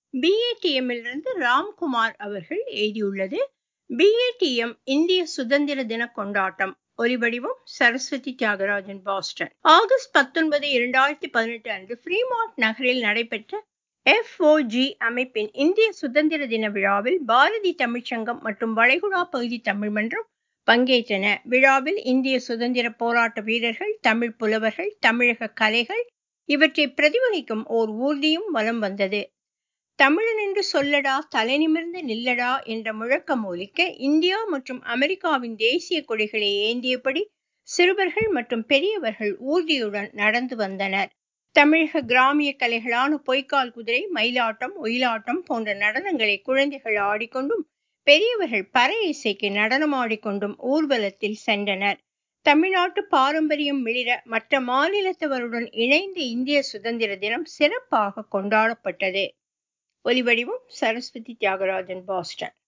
பிஏடிஎம்மிலிருந்து ராம்குமார் அவர்கள் எழுதியுள்ளது பிஏடிஎம் இந்திய சுதந்திர தின கொண்டாட்டம் ஒலிவடிவம் சரஸ்வதி தியாகராஜன் பாஸ்டன் ஆகஸ்ட் பத்தொன்பது இரண்டாயிரத்தி பதினெட்டு அன்று ஃப்ரீமார்ட் நகரில் நடைபெற்ற எஃப்ஓஜி அமைப்பின் இந்திய சுதந்திர தின விழாவில் பாரதி தமிழ்ச்சங்கம் மற்றும் வளைகுடா பகுதி தமிழ் மன்றம் பங்கேற்றன விழாவில் இந்திய சுதந்திர போராட்ட வீரர்கள் தமிழ் புலவர்கள் தமிழக கலைகள் இவற்றை பிரதிபலிக்கும் ஓர் ஊர்தியும் வலம் வந்தது தமிழன் என்று சொல்லடா தலைநிமிர்ந்து நில்லடா என்ற முழக்கம் ஒலிக்க இந்தியா மற்றும் அமெரிக்காவின் தேசிய கொடிகளை ஏந்தியபடி சிறுவர்கள் மற்றும் பெரியவர்கள் ஊர்தியுடன் நடந்து வந்தனர் தமிழக கிராமிய கலைகளான பொய்க்கால் குதிரை மயிலாட்டம் ஒயிலாட்டம் போன்ற நடனங்களை குழந்தைகள் ஆடிக்கொண்டும் பெரியவர்கள் பறை இசைக்கு நடனமாடிக்கொண்டும் ஊர்வலத்தில் சென்றனர் தமிழ்நாட்டு பாரம்பரியம் மிளிர மற்ற மாநிலத்தவருடன் இணைந்து இந்திய சுதந்திர தினம் சிறப்பாக கொண்டாடப்பட்டது ஒலிவடிவம் சரஸ்வதி தியாகராஜன் பாஸ்டன்